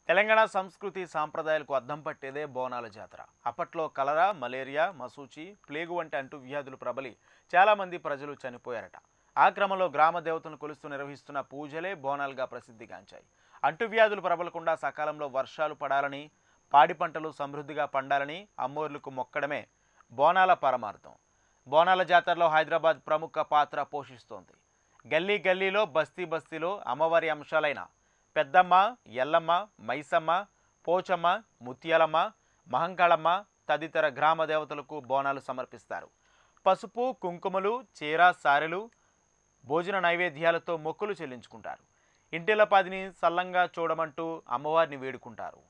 తెలంగాణ సంస్కృతి సాంప్రదాయాలకు అద్దం పట్టేదే బోనాల జాతర అప్పట్లో కలరా మలేరియా మసూచి ప్లేగు వంటి అంటువ్యాధులు ప్రబలి చాలామంది ప్రజలు చనిపోయారట ఆ క్రమంలో గ్రామ దేవతను కొలుస్తూ నిర్వహిస్తున్న పూజలే బోనాలుగా ప్రసిద్ధిగాంచాయి అంటువ్యాధులు ప్రబలకుండా సకాలంలో వర్షాలు పడాలని పాడి పంటలు సమృద్ధిగా పండాలని అమ్మోర్లకు మొక్కడమే బోనాల పరమార్థం బోనాల జాతరలో హైదరాబాద్ ప్రముఖ పాత్ర పోషిస్తోంది గల్లీ గల్లీలో బస్తీ బస్తీలో అమ్మవారి అంశాలైన పెద్దమ్మ ఎల్లమ్మ మైసమ్మ పోచమ్మ ముత్యాలమ్మ మహంకాళమ్మ తదితర గ్రామ దేవతలకు బోనాలు సమర్పిస్తారు పసుపు కుంకుమలు చీర సారెలు భోజన నైవేద్యాలతో మొక్కులు చెల్లించుకుంటారు ఇంటిల పదిని సల్లంగా చూడమంటూ అమ్మవారిని వేడుకుంటారు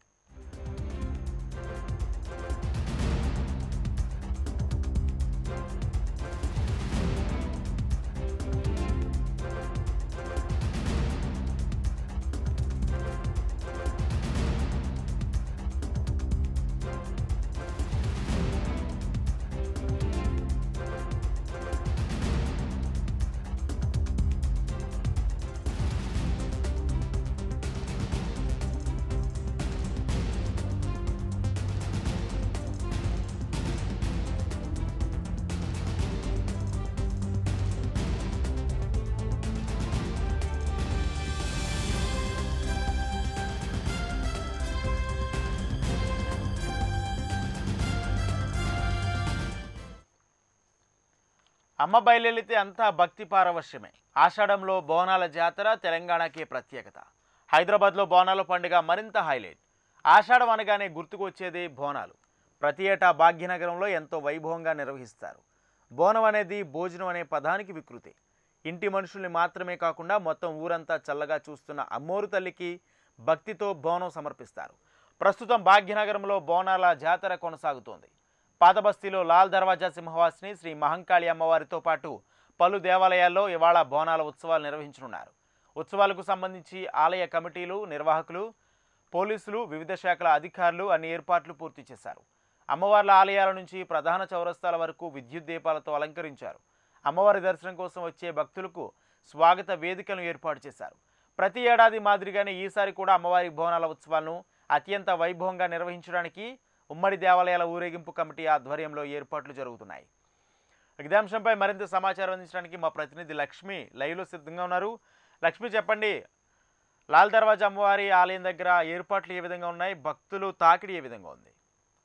అమ్మ బయలుదేరితే అంతా భక్తి పారవశ్యమే ఆషాఢంలో బోనాల జాతర తెలంగాణకే ప్రత్యేకత హైదరాబాద్లో బోనాల పండుగ మరింత హైలైట్ ఆషాఢం అనగానే గుర్తుకు వచ్చేది బోనాలు ప్రతి ఏటా భాగ్యనగరంలో ఎంతో వైభవంగా నిర్వహిస్తారు బోనం అనేది భోజనం అనే పదానికి వికృతి ఇంటి మనుషుల్ని మాత్రమే కాకుండా మొత్తం ఊరంతా చల్లగా చూస్తున్న అమ్మోరు తల్లికి భక్తితో బోనం సమర్పిస్తారు ప్రస్తుతం భాగ్యనగరంలో బోనాల జాతర కొనసాగుతోంది పాతబస్తీలో లాల్ దర్వాజా సింహవాసిని శ్రీ మహంకాళి అమ్మవారితో పాటు పలు దేవాలయాల్లో ఇవాళ బోనాల ఉత్సవాలు నిర్వహించనున్నారు ఉత్సవాలకు సంబంధించి ఆలయ కమిటీలు నిర్వాహకులు పోలీసులు వివిధ శాఖల అధికారులు అన్ని ఏర్పాట్లు పూర్తి చేశారు అమ్మవార్ల ఆలయాల నుంచి ప్రధాన చౌరస్తాల వరకు విద్యుత్ దీపాలతో అలంకరించారు అమ్మవారి దర్శనం కోసం వచ్చే భక్తులకు స్వాగత వేదికలను ఏర్పాటు చేశారు ప్రతి ఏడాది మాదిరిగానే ఈసారి కూడా అమ్మవారి బోనాల ఉత్సవాలను అత్యంత వైభవంగా నిర్వహించడానికి ఉమ్మడి దేవాలయాల ఊరేగింపు కమిటీ ఆధ్వర్యంలో ఏర్పాట్లు జరుగుతున్నాయి ఇదే అంశంపై మరింత సమాచారం అందించడానికి మా ప్రతినిధి లక్ష్మి లైవ్లో సిద్ధంగా ఉన్నారు లక్ష్మి చెప్పండి లాల్ దర్వాజా అమ్మవారి ఆలయం దగ్గర ఏర్పాట్లు ఏ విధంగా ఉన్నాయి భక్తులు తాకిడి ఏ విధంగా ఉంది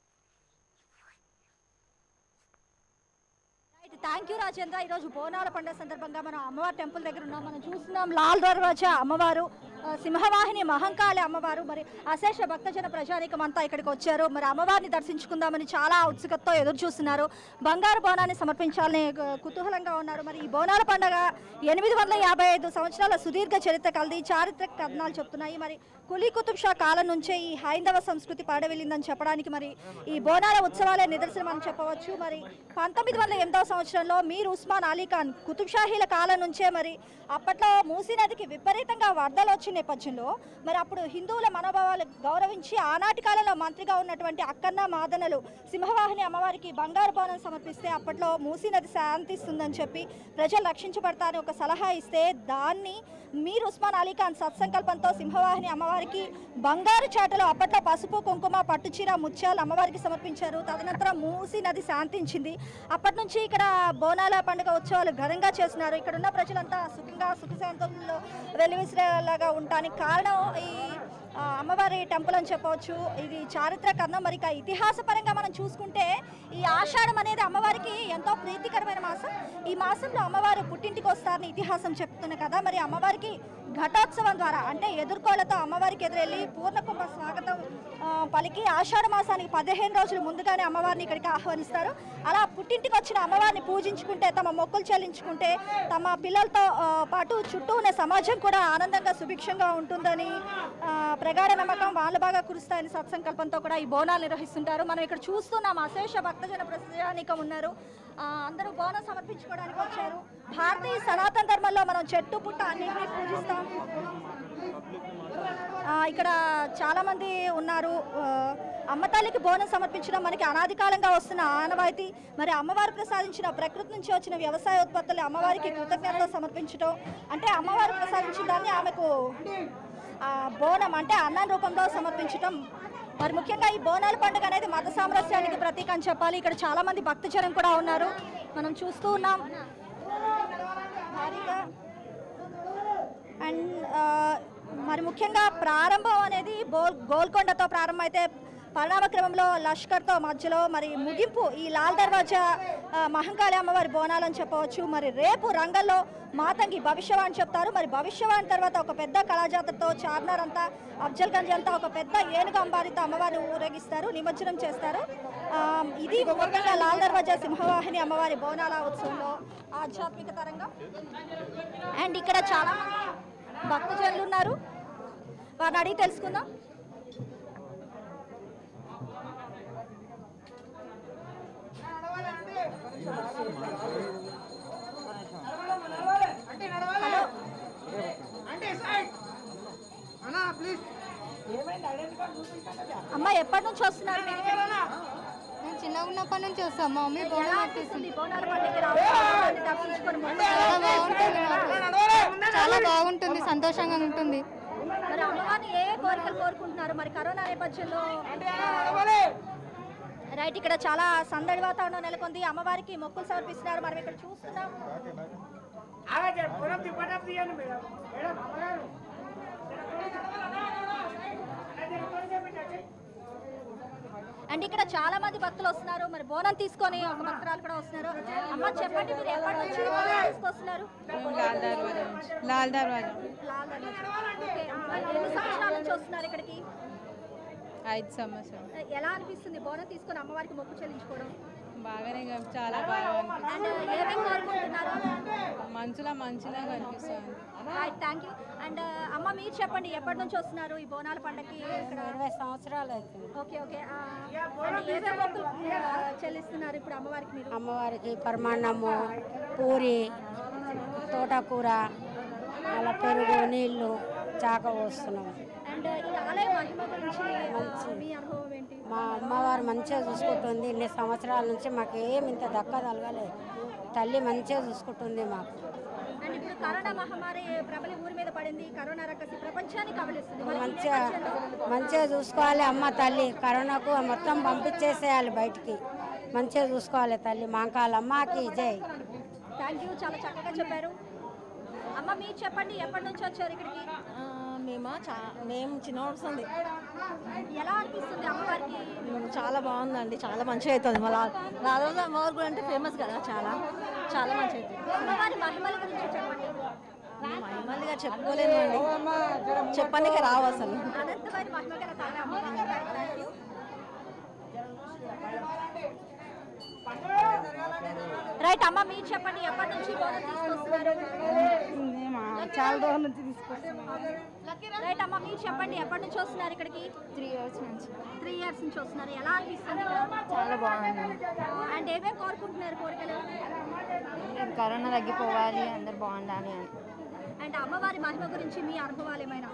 థ్యాంక్ యూ రాజేంద్ర ఈరోజు బోనాల పండుగ సందర్భంగా మనం అమ్మవారి టెంపుల్ దగ్గర ఉన్నాం మనం చూస్తున్నాం లాల్ దర్వాజా అమ్మవారు ఆ, సింహవాహిని మహంకాళి అమ్మవారు మరి అశేష భక్తజన ప్రజానికం అంతా ఇక్కడికి వచ్చారు మరి అమ్మవారిని దర్శించుకుందామని చాలా ఉత్సుకతతో ఎదురు చూస్తున్నారు బంగారు బోనాన్ని సమర్పించాలని ఆ, కుతూహలంగా ఉన్నారు మరి ఈ బోనాల పండుగ ఎనిమిది వందల యాభై ఐదు సంవత్సరాల సుదీర్ఘ చరిత్ర కలది చారిత్రక కథనాలు చెప్తున్నాయి మరి కులీ కుతుబ్ షా కాలం నుంచే ఈ హైందవ సంస్కృతి పాడవెళ్ళిందని చెప్పడానికి మరి ఈ బోనాల ఉత్సవాలే నిదర్శనం అని చెప్పవచ్చు మరి పంతొమ్మిది వందల ఎనిమిదవ సంవత్సరంలో మీర్ ఉస్మాన్ అలీ ఖాన్ కుతుబ్ షాహీల కాలం నుంచే మరి అప్పట్లో మూసీ నదికి విపరీతంగా వరదలు వచ్చిన నేపథ్యంలో మరి అప్పుడు హిందువుల మనోభావాలు గౌరవించి ఆనాటి కాలంలో మంత్రిగా ఉన్నటువంటి అక్కన్న మాదనలు సింహవాహిని అమ్మవారికి బంగారు బోనం సమర్పిస్తే అప్పట్లో మూసీ నది శాంతిస్తుందని చెప్పి ప్రజలు రక్షించబడతారని ఒక సలహా ఇస్తే దాన్ని మీర్ ఉస్మాన్ అలీ ఖాన్ సత్సంకల్పంతో సింహవాహిని అమ్మవారికి బంగారు చాటలో అప్పట్లో పసుపు కుంకుమ పట్టుచీర ముత్యాలు అమ్మవారికి సమర్పించారు తదనంతరం మూసీ నది శాంతించింది అప్పటి నుంచి ఇక్కడ బోనాల పండుగ ఉత్సవాలు ఘనంగా చేస్తున్నారు ఇక్కడ ఉన్న ప్రజలంతా సుఖంగా సుఖశాంతంలో వెలివిసిరేలాగా ఉండటానికి కారణం ఈ ఆ, అమ్మవారి టెంపుల్ అని చెప్పవచ్చు ఇది చారిత్రక కథనం మరి ఇక ఇతిహాస పరంగా మనం చూసుకుంటే ఈ ఆషాఢం అనేది అమ్మవారికి ఎంతో ప్రీతికరమైన మాసం ఈ మాసంలో అమ్మవారు పుట్టింటికి వస్తారని ఇతిహాసం చెప్తున్న కదా మరి అమ్మవారికి ఘటోత్సవం ద్వారా అంటే ఎదుర్కోళ్లతో అమ్మవారికి ఎదురెళ్ళి పూర్ణకుంభ స్వాగతం ఆ, పలికి ఆషాఢ మాసానికి పదిహేను రోజులు ముందుగానే అమ్మవారిని ఇక్కడికి ఆహ్వానిస్తారు అలా పుట్టింటికి వచ్చిన అమ్మవారిని పూజించుకుంటే తమ మొక్కులు చెల్లించుకుంటే తమ పిల్లలతో ఆ, పాటు చుట్టూ ఉన్న సమాజం కూడా ఆనందంగా సుభిక్షంగా ఉంటుందని ఆ, ప్రగాఢ నమ్మకం వాళ్ళు బాగా కురుస్తాయని సత్సంకల్పంతో కూడా ఈ బోనాలు నిర్వహిస్తుంటారు మనం ఇక్కడ చూస్తున్నాం అశేష భక్తజన ప్రజానికం ఉన్నారు ఆ, అందరూ బోనం సమర్పించుకోవడానికి వచ్చారు భారతీయ సనాతన ధర్మంలో మనం చెట్టు పుట్ట అన్నింటినీ పూజిస్తాం ఆ, ఇక్కడ చాలా మంది ఉన్నారు ఆ, అమ్మ తల్లికి బోనం సమర్పించడం మనకి అనాది కాలంగా వస్తున్న ఆనవాయితీ మరి అమ్మవారు ప్రసాదించిన ప్రకృతి నుంచి వచ్చిన వ్యవసాయ ఉత్పత్తులు అమ్మవారికి కృతజ్ఞతలు సమర్పించడం అంటే అమ్మవారు ప్రసాదించిన దాన్ని ఆమెకు ఆ బోనం అంటే అన్నం రూపంలో సమర్పించటం మరి ముఖ్యంగా ఈ బోనాల పండుగ అనేది మత సామరస్యానికి ప్రతీక అని చెప్పాలి ఇక్కడ చాలా మంది భక్తజనం కూడా ఉన్నారు మనం చూస్తూ ఉన్నాం భారీగా అండ్ ఆ, మరి ముఖ్యంగా ప్రారంభం అనేది బోల్ గోల్కొండతో ప్రారంభమైతే పరిణామ క్రమంలో లష్కర్తో మధ్యలో మరి ముగింపు ఈ లాల్ దర్వాజా ఆ, మహంకాళి అమ్మవారి బోనాలని చెప్పవచ్చు మరి రేపు రంగంలో మాతంగి భవిష్యవాణి చెప్తారు మరి భవిష్యవాణి తర్వాత ఒక పెద్ద కళాజాతరతో చార్నార్ అంతా అఫ్జల్ గంజ్ అంతా ఒక పెద్ద ఏనుగు అంబారితో అమ్మవారిని ఊరేగిస్తారు నిమజ్జనం చేస్తారు ఆ, ఇది ముఖ్యంగా లాల్ దర్వాజా సింహవాహిని అమ్మవారి బోనాల ఉత్సవంలో ఆధ్యాత్మిక తరంగం అండ్ ఇక్కడ చాలా మంది భక్తజనులు ఉన్నారు వారిని అడిగి తెలుసుకుందాం హలో అమ్మ ఎప్పటి నుంచి వస్తున్నారు మీరు? నేను చిన్నగా ఉన్నప్పటి నుంచి వస్తాం మా మమ్మీ బోనం ఎలా పట్టిస్తుంది అనిపిస్తుంది బోనాల పండుగకి రావడం దర్శించుకొని మొక్కులు చాలా బాగుంటుంది మాకు. చాలా బాగుంటుంది సంతోషంగా ఉంటుంది మరి అమ్మవారిని ఏ కోరికలు కోరుకుంటున్నారు మరి కరోనా నేపథ్యంలో రైట్ ఇక్కడ చాలా సందడి వాతావరణం నెలకొంది అమ్మవారికి మొక్కులు సమర్పిస్తున్నారు మనం ఇక్కడ చూస్తున్నాం అండ్ ఇక్కడ చాలా మంది భక్తులు వస్తున్నారు మరి బోనం తీసుకొని ఒక భక్తురాలు కూడా వస్తున్నారు అమ్మ చెప్పండి మీరు ఎప్పటి నుంచి బోనం తీసుకొస్తున్నారు లాల్ దర్వాజా నుంచి. లాల్ దర్వాజా లాల్ దర్వాజా. ఓకే. మరి ఎన్ని సంవత్సరాల నుంచి వస్తున్నారు ఇక్కడికి ఐదు సంవత్సరం ఎలా అనిపిస్తుంది బోనం తీసుకొని అమ్మవారికి మొక్కు చెల్లించుకోవడం బాగానే కనిపి- చాలా బాగా అనిపిస్తుంది అండ్ ఏమేమి కోరుకుంటున్నారు మంచులా మంచిగా కనిపిస్తుంది రైట్ థ్యాంక్ యూ అండ్ అమ్మ మీరు చెప్పండి ఎప్పటి నుంచి వస్తున్నారు ఈ బోనాల పండగకి ఇక్కడ ఇరవై సంవత్సరాలు అవుతుంది ఓకే ఓకే ఆ, అంటే ఏమేమి మొక్కులు ఆ, చెల్లిస్తున్నారు ఇప్పుడు అమ్మవారికి మీరు అమ్మవారికి పరమాన్నము పూరి తోటకూర అలా పెరుగు నీళ్లు చాక పోస్తున్నాము అండ్ ఈ ఆలయ మహిమ గురించి ఆ, మీ అనుభవం ఏంటి మా అమ్మవారు మంచిగా చూసుకుంటుంది ఇన్ని సంవత్సరాల నుంచి మాకు ఏం ఇంత దక్క తలగలేదు తల్లి మంచిగా చూసుకుంటుంది మాకు అండ్ ఇప్పుడు కరోనా మహమ్మారి ప్రబలి ఊరి మీద పడింది కరోనా రకసి ప్రపంచాన్ని కబలిస్తుంది మరి ఈ మంచిగా నేపథ్యంలో మంచిగా చూసుకోవాలి అమ్మ తల్లి కరోనాకు మొత్తం పంపించేసేయాలి బయటికి మంచిగా చూసుకోవాలి తల్లి మాంకాలమ్మకి జై థ్యాంక్ యూ చాలా చక్కగా చెప్పారు అమ్మ మీరు చెప్పండి ఎప్పటి నుంచి వచ్చారు ఇక్కడికి మేము చా మేము చిన్న వస్తుంది ఎలా అనిపిస్తుంది అమ్మవారికి చాలా బాగుందండి చాలా మంచిగా అవుతుంది మళ్ళీ రాజరాజ అమ్మవారి గుడి అంటే ఫేమస్ కదా చాలా చాలా మంచిగా అవుతుంది అమ్మవారి మహిమల గురించి చెప్పండి మహిమల్లిగా చెప్పుకోలేము అండి చెప్పడానికి రావు అసలు అనంతమైన మహిమ గల తల్లి అమ్మవారికి థ్యాంక్ యూ రైట్ అమ్మ మీరు చెప్పండి ఎప్పటి నుంచి బోనం తీసుకొస్తున్నారు చాలా దూరం నుంచి తీసుకొస్తున్నాం రైట్ అమ్మ మీరు చెప్పండి ఎప్పటి నుంచి వస్తున్నారు ఇక్కడికి త్రీ ఇయర్స్ నుంచి త్రీ ఇయర్స్ నుంచి వస్తున్నారు ఎలా అనిపిస్తుంది ఇక్కడ? చాలా బాగుంది అండ్ ఏమేమి కోరుకుంటున్నారు కోరికలు కరోనా తగ్గిపోవాలి అందరు బాగుండాలి అని అండ్ అమ్మవారి మహిమ గురించి మీ అనుభవాలు ఏమైనా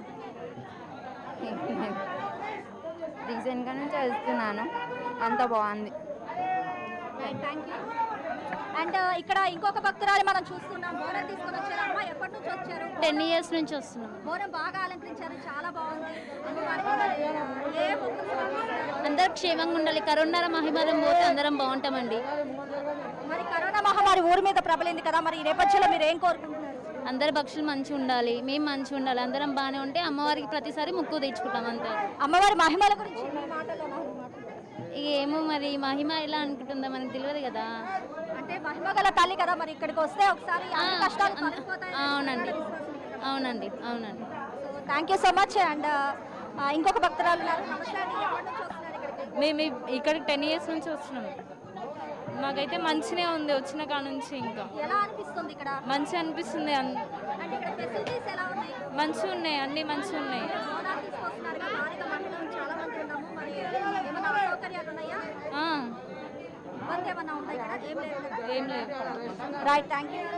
రీసెంట్గా నుంచి వెళ్తున్నాను అంత బాగుంది రైట్ థ్యాంక్ యూ అండ్ ఇక్కడ ఇంకొక భక్తురాలు మనం చూస్తున్నాం బోనం తీసుకొని వచ్చారు అమ్మ ఎప్పటి నుంచి వచ్చారు టెన్ ఇయర్స్ నుంచి వస్తున్నాం బోనం బాగా అలంకరించారు చాలా బాగుంది అమ్మవారికి మరి ఏ మొక్కులు సమర్పిస్తున్నారు? అందరూ క్షేమంగా ఉండాలి కరోనా మహిమలం పోతే అందరం బాగుంటామండి మరి కరోనా మహమ్మారి ఊరి మీద ప్రబలింది కదా మరి ఈ నేపథ్యంలో మీరు ఏం కోరుకుంటున్నారు అందరి భక్షులు మంచిగా ఉండాలి మేము మంచిగా ఉండాలి అందరం బాగానే ఉంటే అమ్మవారికి ప్రతిసారి ముక్కు తెచ్చుకుంటాం అంతే అమ్మవారి మహిమల గురించి మీ మాటల్లో నాలుగు మాటలు. ఇక ఏమో మరి మహిమ ఎలా అనుకుంటుందో మనకు తెలియదు కదా అంటే మహిమ గల తల్లి కదా మరి ఇక్కడికి వస్తే ఒకసారి అన్ని ఆ, కష్టాలు అంద- తొలగిపోతాయని అవునండి విశ్వాసం ఉంది కదా. అవునండి అవునండి thank you so much and ఇంకొక భక్తురాలు ఉన్నారు నమస్తే అండి ఎప్పటి నుంచి వస్తున్నారు ఇక్కడికి మేము ఇ- ఇక్కడికి టెన్ ఇయర్స్ నుంచి వస్తున్నాం మాకైతే మంచిగా ఉంది వచ్చిన కాడ నుంచి ఇంకా ఎలా అనిపిస్తుంది ఇక్కడ మంచిగా అనిపిస్తుంది అన్- అంటే ఇక్కడ ఫెసిలిటీస్ ఎలా ఉన్నాయి మంచిగా ఉన్నాయి అన్నీ మంచిగా ఉన్నాయి బోనాలు తీసుకొస్తున్నారు కదా భారీగా మహిళలు చాలా మంది ఉన్నాము మరి ఏమైనా సౌకర్యాలు ఉన్నాయా ఆ, ఇబ్బంది ఏమన్నా ఉందా ఇక్కడ ఏం లేదు కదా ఏం లేదు రైట్ థ్యాంక్ యూ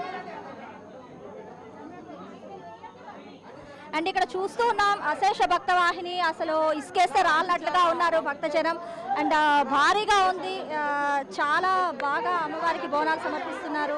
అండ్ ఇక్కడ చూస్తూ ఉన్నాం అశేష భక్తవాహిని అసలు ఇసుకేస్తే రాలినట్లుగా ఉన్నారు భక్తజనం అండ్ ఆ, భారీగా ఉంది ఆ, చాలా బాగా అమ్మవారికి బోనాలు సమర్పిస్తున్నారు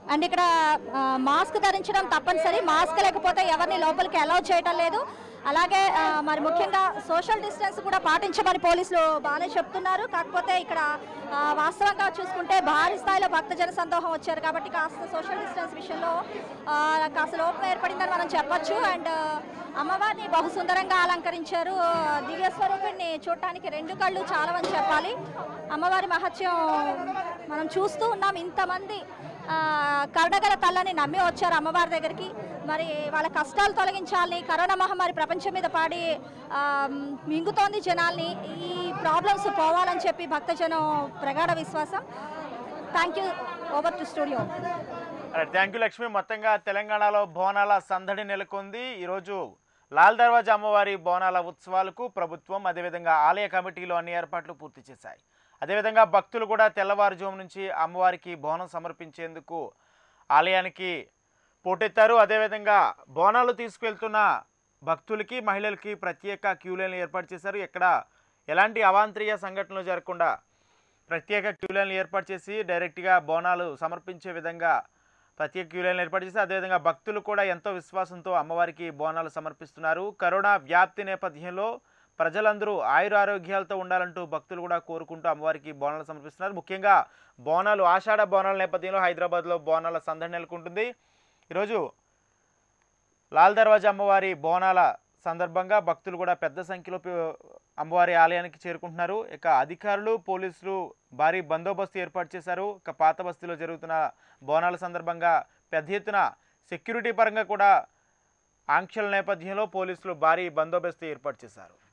అండ్ ఇక్కడ ఆ, మాస్క్ ధరించడం తప్పనిసరి మాస్క్ లేకపోతే ఎవరిని లోపలికి అలౌ చేయటం లేదు అలాగే ఆ, మరి ముఖ్యంగా సోషల్ డిస్టెన్స్ కూడా పాటించమని పోలీసులు బాగానే చెప్తున్నారు కాకపోతే ఇక్కడ ఆ, వాస్తవంగా చూసుకుంటే భారీ స్థాయిలో భక్తజన సందోహం వచ్చారు కాబట్టి కాస్త సోషల్ డిస్టెన్స్ విషయంలో ఆ, కాస్త లోపం ఏర్పడిందని మనం చెప్పొచ్చు అండ్ అమ్మవారిని బహు సుందరంగా అలంకరించారు దివ్య స్వరూపిణి చూడటానికి రెండు కళ్ళు చాలవని చెప్పాలి అమ్మవారి మహత్యం మనం చూస్తూ ఉన్నాం ఇంతమంది ఆ, కరుణగల తల్లని నమ్మి వచ్చారు అమ్మవారి దగ్గరికి మరి వాళ్ళ కష్టాలు తొలగించాలని కరోనా మహమ్మారి ప్రపంచం మీద పాడి ఆ, మింగుతోంది జనాల్ని ఈ ప్రాబ్లమ్స్ పోవాలని చెప్పి భక్తజనం ప్రగాఢ విశ్వాసం thank you over to studio thank you Lakshmi మొత్తంగా తెలంగాణలో బోనాల సందడి నెలకొంది ఈరోజు లాల్ దర్వాజా అమ్మవారి బోనాల ఉత్సవాలకు ప్రభుత్వం అదేవిధంగా ఆలయ కమిటీలు అన్ని ఏర్పాట్లు పూర్తి చేశాయి అదేవిధంగా భక్తులు కూడా తెల్లవారుజాము నుంచి అమ్మవారికి బోనం సమర్పించేందుకు ఆలయానికి పోటెత్తారు అదేవిధంగా బోనాలు తీసుకెళ్తున్న భక్తులకి మహిళలకి ప్రత్యేక క్యూ లైన్లు ఏర్పాటు చేశారు ఎక్కడ ఎలాంటి అవాంతరీయ సంఘటనలు జరగకుండా ప్రత్యేక క్యూ లైన్లు ఏర్పాటు చేసి డైరెక్ట్గా బోనాలు సమర్పించే విధంగా ప్రత్యేక క్యూ లైన్లు ఏర్పాటు చేసి అదేవిధంగా భక్తులు కూడా ఎంతో విశ్వాసంతో అమ్మవారికి బోనాలు సమర్పిస్తున్నారు కరోనా వ్యాప్తి నేపథ్యంలో ప్రజలందరూ ఆయురారోగ్యాలతో ఉండాలంటూ భక్తులు కూడా కోరుకుంటూ అమ్మవారికి బోనాలు సమర్పిస్తున్నారు ముఖ్యంగా బోనాలు ఆషాఢ బోనాల నేపథ్యంలో హైదరాబాద్లో బోనాల సందడి నెలకొంటుంది ఈరోజు లాల్ దర్వాజా అమ్మవారి బోనాల సందర్భంగా భక్తులు కూడా పెద్ద సంఖ్యలో పి- అమ్మవారి ఆలయానికి చేరుకుంటున్నారు ఇక అధికారులు పోలీసులు భారీ బందోబస్తు ఏర్పాటు చేశారు ఇక పాత బస్తీలో జరుగుతున్న బోనాల సందర్భంగా పెద్ద ఎత్తున సెక్యూరిటీ పరంగా కూడా ఆంక్షల నేపథ్యంలో పోలీసులు భారీ బందోబస్తు ఏర్పాటు చేశారు